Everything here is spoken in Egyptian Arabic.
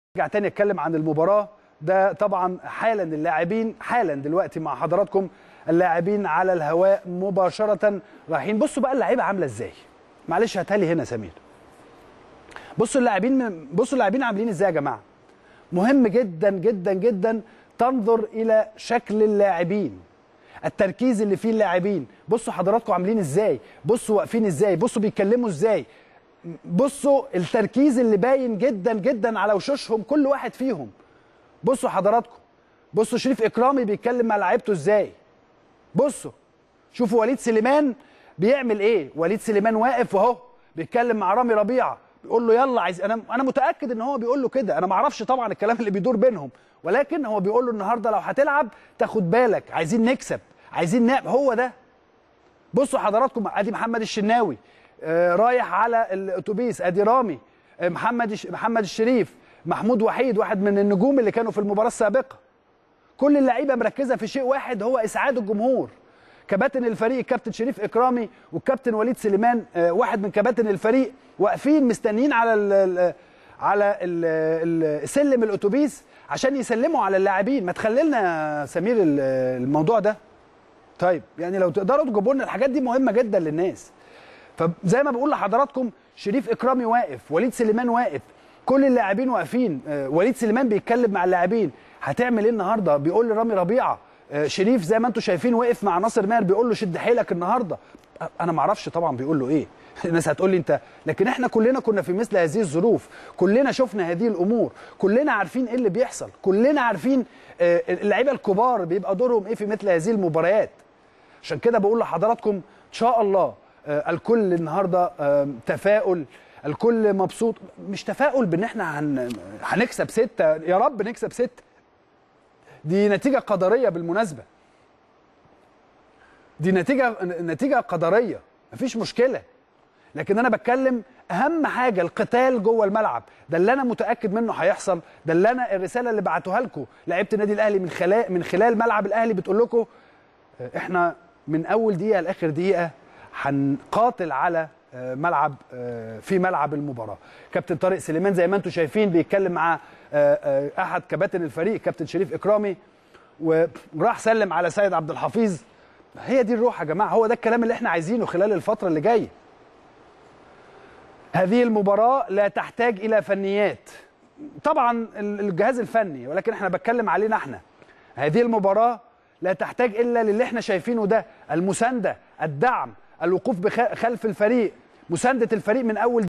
ارجع تاني اتكلم عن المباراه ده طبعا حالا اللاعبين حالا دلوقتي مع حضراتكم اللاعبين على الهواء مباشره رايحين بصوا بقى اللعيبه عامله ازاي معلش هاتها لي هنا سمير بصوا اللاعبين بصوا اللاعبين عاملين ازاي يا جماعه مهم جدا جدا جدا تنظر الى شكل اللاعبين التركيز اللي فيه اللاعبين بصوا حضراتكم عاملين ازاي بصوا واقفين ازاي بصوا بيتكلموا ازاي بصوا التركيز اللي باين جدا جدا على وشوشهم كل واحد فيهم بصوا حضراتكم بصوا شريف اكرامي بيتكلم مع لعيبته ازاي بصوا شوفوا وليد سليمان بيعمل ايه وليد سليمان واقف واهو بيتكلم مع رامي ربيعه بيقول له يلا عايز انا انا متاكد ان هو بيقول له كده انا ما اعرفش طبعا الكلام اللي بيدور بينهم ولكن هو بيقول له النهارده لو هتلعب تاخد بالك عايزين نكسب عايزين نعمل هو ده بصوا حضراتكم ادي محمد الشناوي آه رايح على الاتوبيس ادي رامي آه محمد محمد الشريف محمود وحيد واحد من النجوم اللي كانوا في المباراه السابقه كل اللعيبه مركزه في شيء واحد هو اسعاد الجمهور كباتن الفريق الكابتن شريف اكرامي والكابتن وليد سليمان آه واحد من كباتن الفريق واقفين مستنيين على ال على ال سلم الاتوبيس عشان يسلموا على اللاعبين ما تخلي لنا سمير الموضوع ده طيب يعني لو تقدروا تجيبوا لنا الحاجات دي مهمه جدا للناس فزي ما بقول لحضراتكم شريف اكرامي واقف وليد سليمان واقف كل اللاعبين واقفين آه وليد سليمان بيتكلم مع اللاعبين هتعمل ايه النهارده بيقول لرامي ربيعه آه شريف زي ما انتم شايفين وقف مع ناصر ماهر بيقول له شد حيلك النهارده انا ما اعرفش طبعا بيقول له ايه الناس هتقول لي انت لكن احنا كلنا كنا في مثل هذه الظروف كلنا شفنا هذه الامور كلنا عارفين ايه اللي بيحصل كلنا عارفين آه اللعيبه الكبار بيبقى دورهم ايه في مثل هذه المباريات عشان كده بقول لحضراتكم ان شاء الله آه الكل النهارده آه تفاؤل الكل مبسوط مش تفاؤل بان احنا هن... هنكسب ستة يا رب نكسب ستة دي نتيجة قدرية بالمناسبة دي نتيجة نتيجة قدرية مفيش مشكلة لكن انا بتكلم اهم حاجة القتال جوه الملعب ده اللي انا متأكد منه هيحصل ده اللي انا الرسالة اللي بعتوها لكم لعيبة النادي الاهلي من خلال من خلال ملعب الاهلي بتقول لكم احنا من اول دقيقة لاخر دقيقة هنقاتل على ملعب في ملعب المباراه كابتن طارق سليمان زي ما انتم شايفين بيتكلم مع احد كباتن الفريق كابتن شريف اكرامي وراح سلم على سيد عبد الحفيظ هي دي الروح يا جماعه هو ده الكلام اللي احنا عايزينه خلال الفتره اللي جايه هذه المباراه لا تحتاج الى فنيات طبعا الجهاز الفني ولكن احنا بتكلم علينا احنا هذه المباراه لا تحتاج الا للي احنا شايفينه ده المسانده الدعم الوقوف خلف الفريق مسانده الفريق من اول